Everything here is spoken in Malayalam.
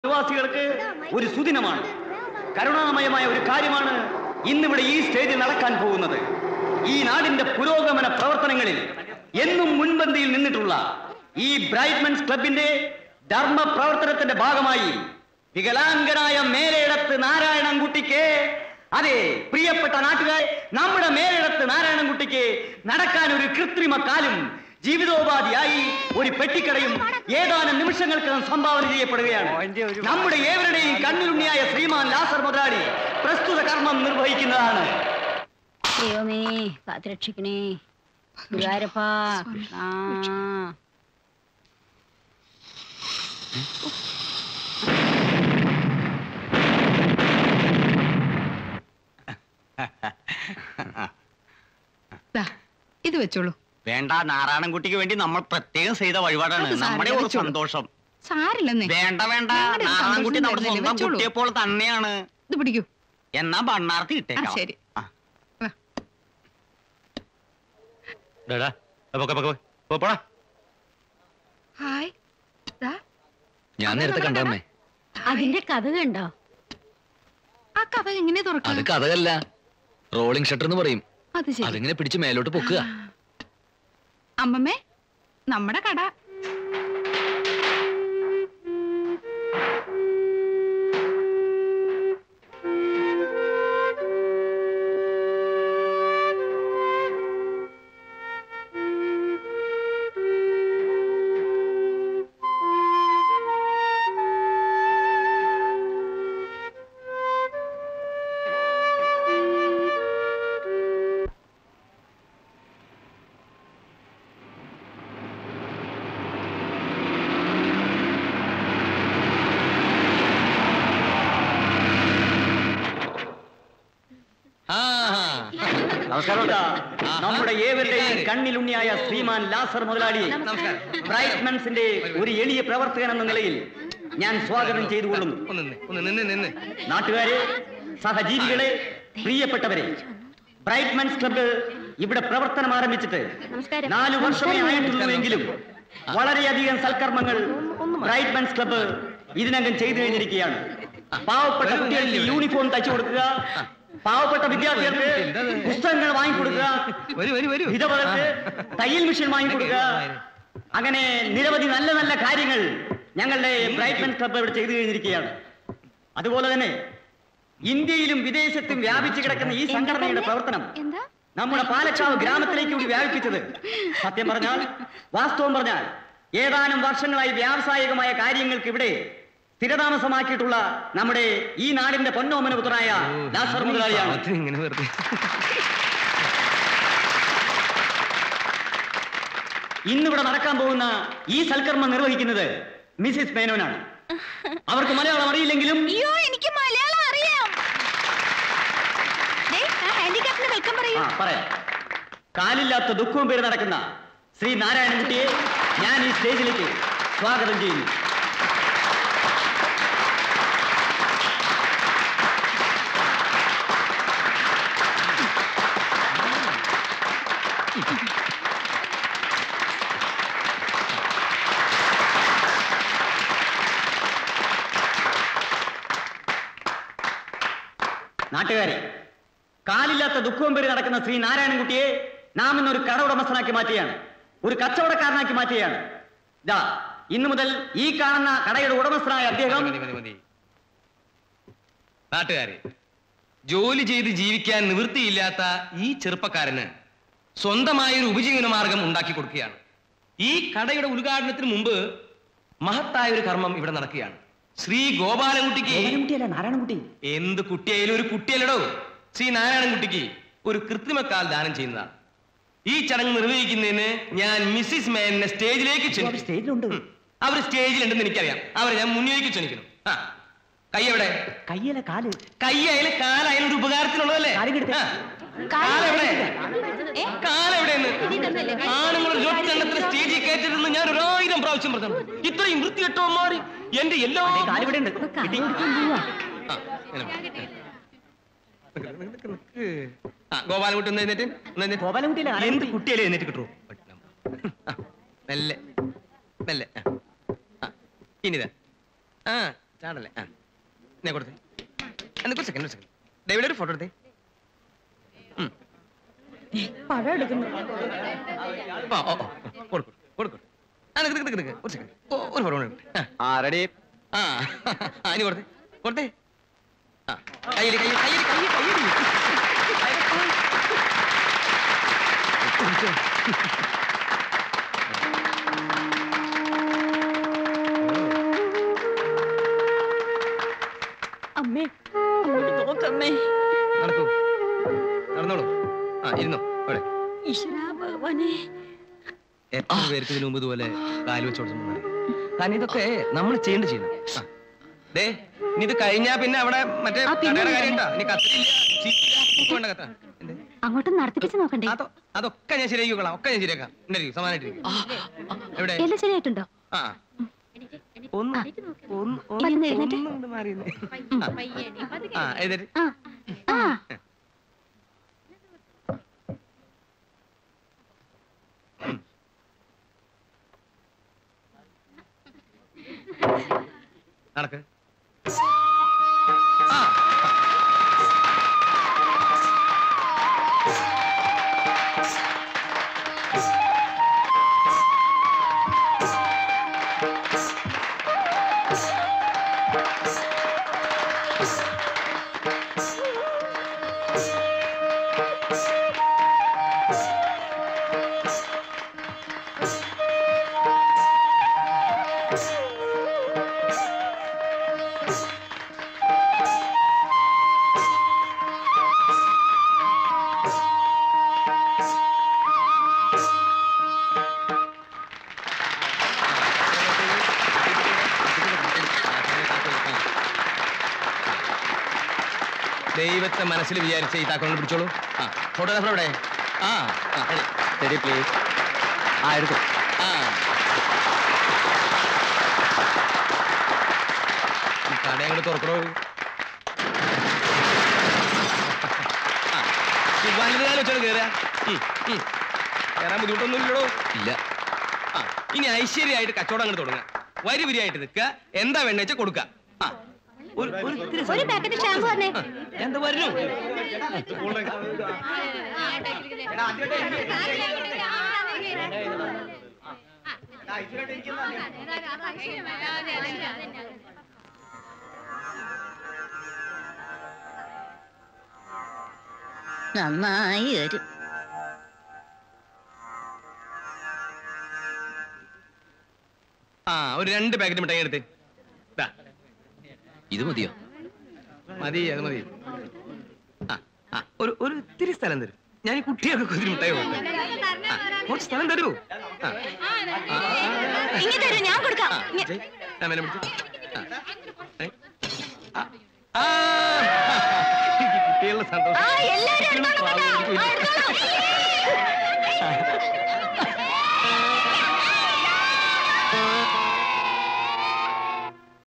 നിവാസികൾക്ക് ഒരു സുദിനമാണ് കരുണാമയമായ ഒരു കാര്യമാണ് ഇന്നിവിടെ ഈ സ്റ്റേജിൽ നടക്കാൻ പോകുന്നത് ഈ നാടിന്റെ പുരോഗമന പ്രവർത്തനങ്ങളിൽ എന്നും മുൻപന്തിയിൽ നിന്നിട്ടുള്ള ഈ ബ്രൈറ്റ്മെൻസ് ക്ലബിന്റെ ധർമ്മ പ്രവർത്തനത്തിന്റെ ഭാഗമായി വികലാംഗനായ മേലയിടത്ത് നാരായണൻകുട്ടിക്ക് അതെ പ്രിയപ്പെട്ട നാട്ടുകാർ നമ്മുടെ മേലിടത്ത് നാരായണൻകുട്ടിക്ക് നടക്കാൻ ഒരു കൃത്രിമ കാലും ജീവിതോപാധിയായി ഒരു പെട്ടിക്കടയും ഏതാനും നിമിഷങ്ങൾക്കകം സംഭാവന ചെയ്യപ്പെടുകയാണ് നമ്മുടെ ഏവരുടെയും കണ്ണിലുണ്ണിയായ ശ്രീമാൻ ലാസർ മുതലാളി പ്രസ്തുത കർമ്മം നിർവഹിക്കുന്നതാണ് ദൈവമേ കാത്തുരക്ഷിക്കണേ ഗുരുവായൂരപ്പാ ആ ദാ, ഇത് വെച്ചോളൂ വേണ്ട നാരായണൻകുട്ടിക്ക് വേണ്ടി നമ്മൾ പ്രത്യേകം ചെയ്ത വഴിപാടാണ് അത് സാരമില്ല, നമ്മുടെ ഒരു വെച്ചോളൂ. സന്തോഷം സാരില്ലെന്നേ വേണ്ട വേണ്ട ഞങ്ങളുടെ ഒരു നാരായണൻകുട്ടി സന്തോഷം നമ്മുടെ തരുന്നില്ലേ? സ്വന്തം വെച്ചോളൂ. കുട്ടിയെ പോലെ തന്നെയാണ് ഇത് പിടിക്കൂ എന്നാ ബണ്ണാർത്തി ആ ഇട്ടേക്കാം ശരി ആ. വാ. ഡാ, പൊക്കെ, പൊക്കെ, പോ, പോടാ. ഹായ് ദാ, ഞാൻ നേരത്തെ കണ്ടേ അതിന്റെ കഥ കണ്ടോ ആ കഥ എങ്ങനെ അത് തുറക്കാം കഥകല്ല റോളിംഗ് ഷട്ടർ എന്ന് പറയും അത് ശരി അതിങ്ങനെ പിടിച്ച് മേലോട്ട് പൊക്കുക അമ്മമ്മേ നമ്മുടെ കട നമസ്കാരം നമ്മുടെ ഏവരുടെയും കണ്ണിലുണ്ണിയായ ശ്രീമാൻ ലാസർ മുതലാളി ബ്രൈറ്റ്മെൻസിന്റെ ഒരു എളിയ പ്രവർത്തകൻ എന്ന നിലയിൽ ഞാൻ സ്വാഗതം ചെയ്തുകൊള്ളുന്നു ഒന്ന് നിന്ന്, ഒന്ന് നിന്ന് നിന്ന് നാട്ടുകാരെ സഹജീവികളെ പ്രിയപ്പെട്ടവരെ ബ്രൈറ്റ്മെൻസ് ക്ലബ്ബ് ഇവിടെ പ്രവർത്തനം ആരംഭിച്ചിട്ട് നമസ്കാരം. നാലു വർഷമേ ആയിട്ടുള്ളൂവെങ്കിലും വളരെയധികം സൽക്കർമ്മങ്ങൾ ബ്രൈറ്റ്മെൻസ് ക്ലബ്ബ് ഇതിനകം ചെയ്തു കഴിഞ്ഞിരിക്കുകയാണ് പാവപ്പെട്ട കുട്ടികൾക്ക് യൂണിഫോം തച്ചു കൊടുക്കുക പാവപ്പെട്ട വിദ്യാർത്ഥികൾക്ക് പുസ്തകങ്ങൾ വാങ്ങിക്കൊടുക്കുക വരൂ വരൂ വരൂ വിധവകൾക്ക് തയ്യൽ മെഷീൻ വാങ്ങിക്കൊടുക്കുക അങ്ങനെ നിരവധി നല്ല നല്ല കാര്യങ്ങൾ ഞങ്ങളുടെ ബ്രൈറ്റ്മെൻ ക്ലബ്ബ് ഇവിടെ ചെയ്തു കഴിഞ്ഞിരിക്കുകയാണ് അതുപോലെ തന്നെ ഇന്ത്യയിലും വിദേശത്തും വ്യാപിച്ചു കിടക്കുന്ന ഈ സംഘടനയുടെ പ്രവർത്തനം എന്താ നമ്മുടെ പാലക്കാവ് ഗ്രാമത്തിലേക്ക് കൂടി വ്യാപിപ്പിച്ചത് സത്യം പറഞ്ഞാൽ വാസ്തവം പറഞ്ഞാൽ ഏതാനും വർഷങ്ങളായി വ്യാവസായികമായ കാര്യങ്ങൾക്ക് ഇവിടെ സ്ഥിരതാമസമാക്കിയിട്ടുള്ള നമ്മുടെ ഈ നാടിന്റെ പൊന്നോമന പുത്രനായ ലാസർ മുതലാളിയാണ് പാവത്തിന് ഇങ്ങനെ വെറുതെ ഇന്നിവിടെ നടക്കാൻ പോകുന്ന ഈ സൽക്കർമ്മം നിർവഹിക്കുന്നത് മിസിസ് മേനോനാണ് അവർക്ക് മലയാളം അറിയില്ലെങ്കിലും അയ്യോ എനിക്ക് മലയാളം അറിയാം ദേ, ആ ഹാൻഡിക്യാപ്പിന് വെൽക്കം പറയൂ ആ പറയാം കാലില്ലാത്ത ദുഃഖവും പേര് നടക്കുന്ന ശ്രീ നാരായണൻകുട്ടിയെ ഞാൻ ഈ സ്റ്റേജിലേക്ക് സ്വാഗതം ചെയ്യുന്നു നാട്ടുകാരെ കാലില്ലാത്ത ദുഃഖവും പേര് നടക്കുന്ന ശ്രീ നാരായണൻകുട്ടിയെ നാം ഇന്നൊരു കട ഉടമസ്ഥനാക്കി മാറ്റുകയാണ് ഒരു കച്ചവടക്കാരനാക്കി മാറ്റുകയാണ് ദാ ഇന്നു മുതൽ ഈ കാണുന്ന കടയുടെ ഉടമസ്ഥനായ അദ്ദേഹം മതി, മതി, മതി. നാട്ടുകാരെ ജോലി ചെയ്ത് ജീവിക്കാൻ നിവൃത്തിയില്ലാത്ത ഈ ചെറുപ്പക്കാരന് സ്വന്തമായ ഒരു ഉപജീവന മാർഗം ഉണ്ടാക്കി കൊടുക്കുകയാണ് ഈ കടയുടെ ഉദ്ഘാടനത്തിന് മുമ്പ് മഹത്തായ ഒരു കർമ്മം ഇവിടെ നടക്കുകയാണ് ശ്രീ ഗോപാലൻകുട്ടിക്ക് നാരായണൻകുട്ടിയല്ല നാരായണൻകുട്ടി എന്ത് കുട്ടിയായാലും ഒരു കുട്ടിയല്ലടോ ശ്രീ നാരായണൻകുട്ടിക്ക് ഒരു കൃത്രിമക്കാൽ ദാനം ചെയ്യുന്നതാണ് ഈ ചടങ്ങ് നിർവഹിക്കുന്നതിന് ഞാൻ മിസ്സിസ് മേനെ സ്റ്റേജിലേക്ക് ക്ഷണിക്കും സ്റ്റേജിലുണ്ട് അവർ സ്റ്റേജിലുണ്ടെന്ന് എനിക്കറിയാം അവരെ ഞാൻ മുന്നിലേക്ക് ക്ഷണിക്കണം ആ കൈ എവിടെ കയ്യില കാല് കൈയായാലും കാലായാലും ഒരു ഉപകാരത്തിനുള്ളതല്ലേ കാലുകെടുത്ത്. ആ. കാലെവിടെ ഏ? കാലെവിടെയെന്ന് ഇതിന്നല്ലേ? ആണുങ്ങൾ ഒറ്റെണ്ണത്തിന് സ്റ്റേജിൽ കയറ്റരുതെന്ന് ഞാൻ ഒരായിരം പ്രാവശ്യം പറഞ്ഞു ഇത്രയും വൃത്തികെട്ടവന്മാർ എന്റെ എല്ലാ കാലിവിടെ ഉണ്ട് കാല് കൊടുക്കാൻ പോവാ. ആ, ഇങ്ങനെ പോ. നിക്ക്, നിക്ക്, നിക്ക്. ആ, ഗോപാലൻകുട്ടി ഒന്ന് എഴുന്നേറ്റ് ഒന്ന് എഴുന്നേറ്റ്. ഗോപാലൻകുട്ടിയല്ലേ എന്ത് നാരായണൻകുട്ടി? കുട്ടിയല്ലേ എഴുന്നേറ്റ് കിട്ടുമോ മെല്ലെ മെല്ലെ ആ. ആ, ഇനിതാ ആ ചാടല്ലേ ആ ഞാൻ കൊടുത്തേ എന്നാ ഒരു സെക്കൻഡ് ഒരു സെക്കൻഡ് ഡേവിഡ് ഒരു ഫോട്ടോ എടുത്തേ ഉം. പഴം എടുക്കുന്നു ആ, ഓ, ഓ, കൊടുക്കൂ, കൊടുക്കൂ. ആ, നിക്ക്, നിക്ക്, നിക്ക്, നിക്ക്. ഒരു സെക്കൻഡ് ഓ, ഒരു ഫോട്ടോ എടുത്ത് ആ ആ റെഡി ആ ആ, ഇനി കൊടുത്തേ കൊടുത്തേ ആ കയ്യടി കയ്യടി കയ്യടി കയ്യടി കയ്യടി അമ്മേ അങ്ങോട്ട് നോക്കമ്മേ നടക്കൂ നടന്നോളൂ ആ ഇരുന്നോ ഇവിടെ ഈശ്വരാ ഭഗവാനെ എത്ര പേർക്ക് ഇതിനു മുമ്പ് ഇതുപോലെ കാല് വെച്ച് കൊടുത്തിട്ടുണ്ടെന്ന് അറിയോ? കാരണം ഇതൊക്കെ നമ്മൾ ചെയ്യേണ്ട ചെയ്യണം ആ. ദേ ഇനി ഇത് കഴിഞ്ഞാ പിന്നെ അവിടെ മറ്റേ ആ, പിന്നെ കടയുടെ കാര്യം വിളിക്കാം. ഉണ്ടാ ഇനി കത്തിരില്ല ചീറ്റില്ല, ഒക്കെ വേണ്ട കത്താ എന്ത്? അങ്ങോട്ട് നടത്തിപ്പിച്ച് നോക്കണ്ടേ അതോ അതൊക്കെ ഞാൻ ശരിയാക്കിക്കോളാം ഒക്കെ ഞാൻ ശരിയാക്കാം ഉണ്ടായിരിക്കും സമാനായിട്ടിരിക്കും എവിടെ എല്ലാം ശരിയായിട്ടുണ്ടോ ആ ഒന്ന് ഒന്ന് ഇരുന്ന് എഴുന്നേറ്റ്. ഒന്ന് ഇങ്ങട് മാറി ഇരുന്നേ. ആ. ആ എഴുന്നേറ്റ് ആ ആ നടക്ക് ആ ദൈവത്തെ മനസ്സിൽ വിചാരിച്ച ഈ താക്കോലിനെ പിടിച്ചോളൂ ആ ഫോട്ടോഗ്രാഫർ എവിടെ ആ ആ ready. റെഡി പ്ലീസ് ആ എടുത്തു ആ ഈ കട അങ്ങോട്ട് തുറക്കണോ ആ സുബാനിതാൽ വെച്ചോട് കയറുക ഉം, ഉം. കയറാൻ ബുദ്ധിമുട്ടൊന്നും ഇല്ലടോ ഇല്ല ആ ഇനി ഐശ്വര്യമായിട്ട് കച്ചവടം അങ്ങോട്ട് തുടങ്ങുക വരി വരിയായിട്ട് നിൽക്കുക എന്താ വേണ്ട വെച്ചാൽ കൊടുക്കുക ആ ഒരു ഒരു ഇത്തിരി ഒരു പാക്കറ്റ് ഷാമ്പു തന്നെ ആ, എന്ത് വരുന്നു നന്നായി വരും ആ ഒരു രണ്ട് പാക്കറ്റ് മിഠായി എടുത്ത് ദാ, ഇത് മതിയോ മതി അത് മതി ആ ആ ഒരു ഒരു ഇത്തിരി സ്ഥലം തരും ഞാൻ ഈ കുട്ടിയൊക്കെ കുതിരി മിഠായി കൊടുത്തേ ആ, കുറച്ച് സ്ഥലം തരൂ ആ, ആ, ഇങ്ങ് തരൂ ഞാൻ കൊടുക്കാം ആ, ഇങ്ങ്. ജയ്, ദാ മേലെ പിടിച്ച്. ആ, ഏ, ആ, ആ, ഈ കുട്ടികളുടെ ആ സന്തോഷം എല്ലാരും എടുത്തോളൂ കേട്ടോ. ആ, എടുത്തോളൂ